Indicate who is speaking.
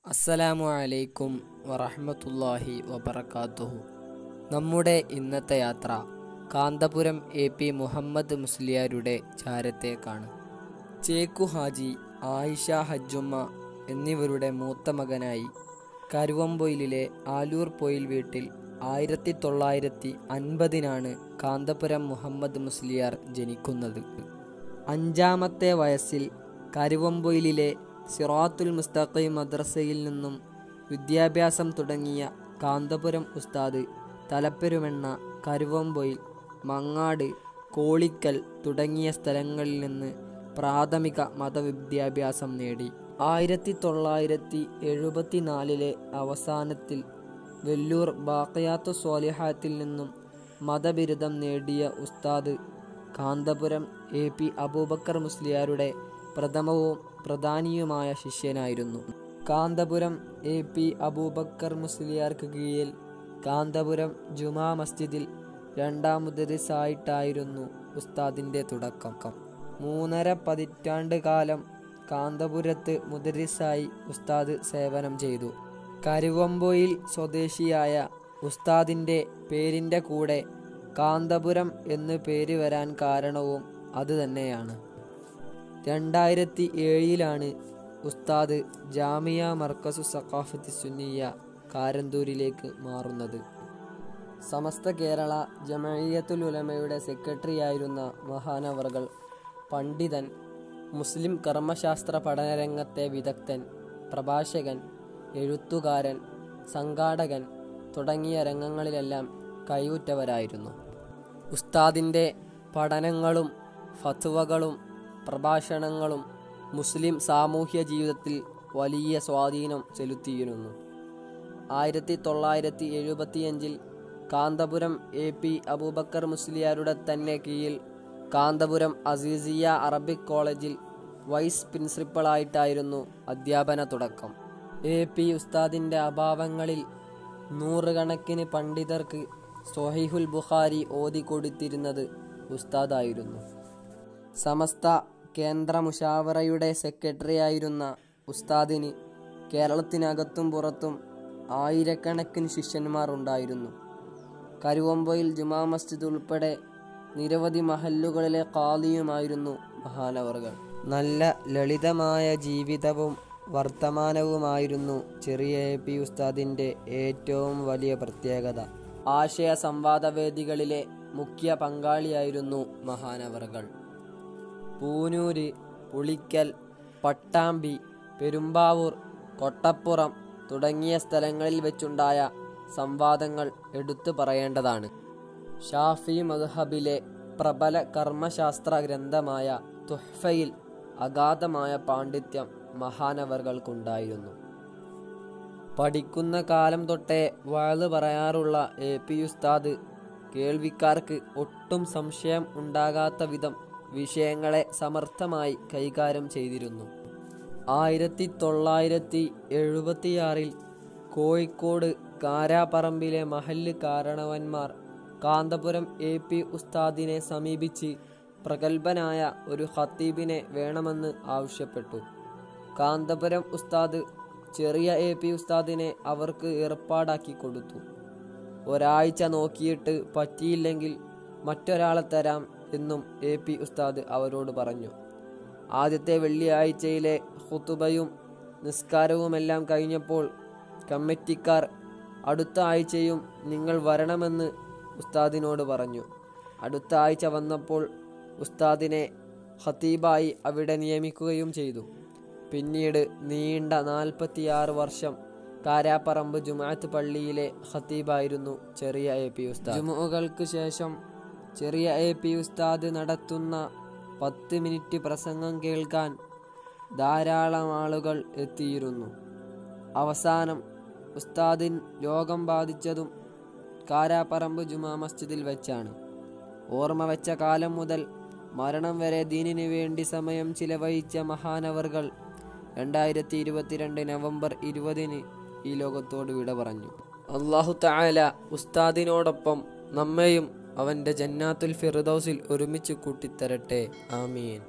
Speaker 1: അസ്സലാമു അലൈക്കും വറഹ്മത്തുള്ളാഹി വബറകാതുഹു നമ്മുടെ ഇന്നത്തെ യാത്ര കാന്തപുരം എ പി മുഹമ്മദ് മുസ്ലിയാരുടെ ചാരത്തേക്കാണ് ചേക്കു ഹാജി ആയിഷ ഹജ്ജുമ്മ എന്നിവരുടെ മൂത്ത മകനായി കരുവമ്പൊയിലിലെ ആലൂർ പൊയിൽ വീട്ടിൽ ആയിരത്തി തൊള്ളായിരത്തി അൻപതിനാണ് കാന്തപുരം മുഹമ്മദ് മുസ്ലിയാർ ജനിക്കുന്നത് അഞ്ചാമത്തെ വയസ്സിൽ കരുവമ്പൊയിലിലെ സിറാത്തുൽ മുസ്തഖീം മദ്രസയിൽ നിന്നും വിദ്യാഭ്യാസം തുടങ്ങിയ കാന്തപുരം ഉസ്താദ് തലപ്പെരുമെണ്ണ കരുവമ്പൊയിൽ മങ്ങാട് കോളിക്കൽ തുടങ്ങിയ സ്ഥലങ്ങളിൽ നിന്ന് പ്രാഥമിക മതവിദ്യാഭ്യാസം നേടി ആയിരത്തി തൊള്ളായിരത്തി എഴുപത്തിനാലിലെ അവസാനത്തിൽ വെല്ലൂർ ബാക്കയാത്തു സ്വാലിഹാത്തിൽ നിന്നും മതബിരുദം നേടിയ ഉസ്താദ് കാന്തപുരം എ പി അബൂബക്കർ മുസ്ലിയാരുടെ പ്രഥമവും പ്രധാനിയുമായ ശിഷ്യനായിരുന്നു കാന്തപുരം എ പി അബൂബക്കർ മുസ്ലിയാർക്ക് കീഴിൽ കാന്തപുരം ജുമാ മസ്ജിദിൽ രണ്ടാം മുദരിസായിട്ടായിരുന്നു ഉസ്താദിൻ്റെ തുടക്കം മൂന്നര പതിറ്റാണ്ട് കാലം കാന്തപുരത്ത് മുദരിസായി ഉസ്താദ് സേവനം ചെയ്തു കരുവമ്പൊയിൽ സ്വദേശിയായ ഉസ്താദിൻ്റെ പേരിൻ്റെ കൂടെ കാന്തപുരം എന്ന് പേര് വരാൻ കാരണവും അതുതന്നെയാണ് രണ്ടായിരത്തി ഏഴിലാണ് ഉസ്താദ് ജാമിയ മർക്കസു സഖാഫത്തി സുന്നിയ കാരന്തൂരിലേക്ക് മാറുന്നത് സമസ്ത കേരള ജമഴിയത്തുൽ ഉലമയുടെ സെക്രട്ടറിയായിരുന്ന മഹാനവറുകൾ പണ്ഡിതൻ മുസ്ലിം കർമ്മശാസ്ത്ര പഠനരംഗത്തെ വിദഗ്ധൻ പ്രഭാഷകൻ എഴുത്തുകാരൻ സംഘാടകൻ തുടങ്ങിയ രംഗങ്ങളിലെല്ലാം കൈവുറ്റവരായിരുന്നു ഉസ്താദിൻ്റെ പഠനങ്ങളും ഫത്വകളും പ്രഭാഷണങ്ങളും മുസ്ലിം സാമൂഹ്യ ജീവിതത്തിൽ വലിയ സ്വാധീനം ചെലുത്തിയിരുന്നു ആയിരത്തി തൊള്ളായിരത്തി എഴുപത്തിയഞ്ചിൽ കാന്തപുരം എ പി അബൂബക്കർ മുസ്ലിയാരുടെ തന്നെ കീഴിൽ കാന്തപുരം അസീസിയ അറബിക് കോളേജിൽ വൈസ് പ്രിൻസിപ്പളായിട്ടായിരുന്നു അധ്യാപന തുടക്കം എ പി ഉസ്താദിൻ്റെ അഭാവങ്ങളിൽ നൂറുകണക്കിന് പണ്ഡിതർക്ക് സൊഹൈഹുൽ ബുഖാരി ഓതിക്കൊടുത്തിരുന്നത് ഉസ്താദായിരുന്നു സമസ്ത കേന്ദ്ര മുഷാവറയുടെ സെക്രട്ടറിയായിരുന്ന ഉസ്താദിന് കേരളത്തിനകത്തും പുറത്തും ആയിരക്കണക്കിന് ശിഷ്യന്മാർ ഉണ്ടായിരുന്നു കരുവമ്പൊയിൽ ജുമാ മസ്ജിദ് ഉൾപ്പെടെ നിരവധി മഹല്ലുകളിലെ കാളിയുമായിരുന്നു മഹാനവറുകൾ നല്ല ലളിതമായ ജീവിതവും വർത്തമാനവുമായിരുന്നു ചെറിയ എ പി ഉസ്താദിൻ്റെ ഏറ്റവും വലിയ പ്രത്യേകത ആശയ സംവാദവേദികളിലെ മുഖ്യ പങ്കാളിയായിരുന്നു മഹാനവറുകൾ പൂനൂര് പുളിക്കൽ പട്ടാമ്പി പെരുമ്പാവൂർ കൊട്ടപ്പുറം തുടങ്ങിയ സ്ഥലങ്ങളിൽ വെച്ചുണ്ടായ സംവാദങ്ങൾ എടുത്തു പറയേണ്ടതാണ് ഷാഫി മദ്ഹബിലെ പ്രബല കർമ്മശാസ്ത്ര ഗ്രന്ഥമായ തുഹ്ഫയിൽ അഗാധമായ പാണ്ഡിത്യം മഹാനവറുകൾക്കുണ്ടായിരുന്നു പഠിക്കുന്ന കാലം തൊട്ടേ വാഴ് പറയാറുള്ള എ പി ഉസ്താദ് കേൾവിക്കാർക്ക് ഒട്ടും സംശയം ഉണ്ടാകാത്ത വിധം വിഷയങ്ങളെ സമർത്ഥമായി കൈകാര്യം ചെയ്തിരുന്നു ആയിരത്തി തൊള്ളായിരത്തി എഴുപത്തിയാറിൽ കോഴിക്കോട് കാരാപ്പറമ്പിലെ മഹല്ല് കാരണവന്മാർ കാന്തപുരം എ പി ഉസ്താദിനെ സമീപിച്ച് പ്രഗത്ഭനായ ഒരു ഖത്തീബിനെ വേണമെന്ന് ആവശ്യപ്പെട്ടു കാന്തപുരം ഉസ്താദ് ചെറിയ എ പി ഉസ്താദിനെ അവർക്ക് ഏർപ്പാടാക്കി കൊടുത്തു ഒരാഴ്ച നോക്കിയിട്ട് പറ്റിയില്ലെങ്കിൽ മറ്റൊരാളെ തരാം എന്നും എ പി ഉസ്താദ് അവരോട് പറഞ്ഞു ആദ്യത്തെ വെള്ളിയാഴ്ചയിലെ ഹുത്തുബയും നിസ്കാരവുമെല്ലാം കഴിഞ്ഞപ്പോൾ കമ്മിറ്റിക്കാർ അടുത്ത ആഴ്ചയും നിങ്ങൾ വരണമെന്ന് ഉസ്താദിനോട് പറഞ്ഞു അടുത്ത ആഴ്ച വന്നപ്പോൾ ഉസ്താദിനെ ഖത്തീബായി അവിടെ നിയമിക്കുകയും ചെയ്തു പിന്നീട് നീണ്ട നാൽപ്പത്തിയാറ് വർഷം കാരാപ്പറമ്പ് ജുമാഅത്ത് പള്ളിയിലെ ഖത്തീബായിരുന്നു ചെറിയ എ പി ഉസ്താദ് ജുമുകൾക്ക് ശേഷം ചെറിയ എ പി ഉസ്താദ് നടത്തുന്ന പത്ത് മിനിറ്റ് പ്രസംഗം കേൾക്കാൻ ധാരാളം ആളുകൾ എത്തിയിരുന്നു അവസാനം ഉസ്താദിൻ രോഗം ബാധിച്ചതും കാരാപ്പറമ്പ് ജുമാ മസ്ജിദിൽ വെച്ചാണ് ഓർമ്മ വെച്ച കാലം മുതൽ മരണം വരെ ദീനിനു വേണ്ടി സമയം ചിലവഴിച്ച മഹാനവറുകൾ രണ്ടായിരത്തി ഇരുപത്തിരണ്ട് നവംബർ ഇരുപതിന് ഈ ലോകത്തോട് വിട പറഞ്ഞു അള്ളാഹു താല ഉസ്താദിനോടൊപ്പം നമ്മെയും അവൻ്റെ ജന്നാത്തുൽ ഫിർദൗസിൽ ഒരുമിച്ച് കൂട്ടിത്തരട്ടെ ആമീൻ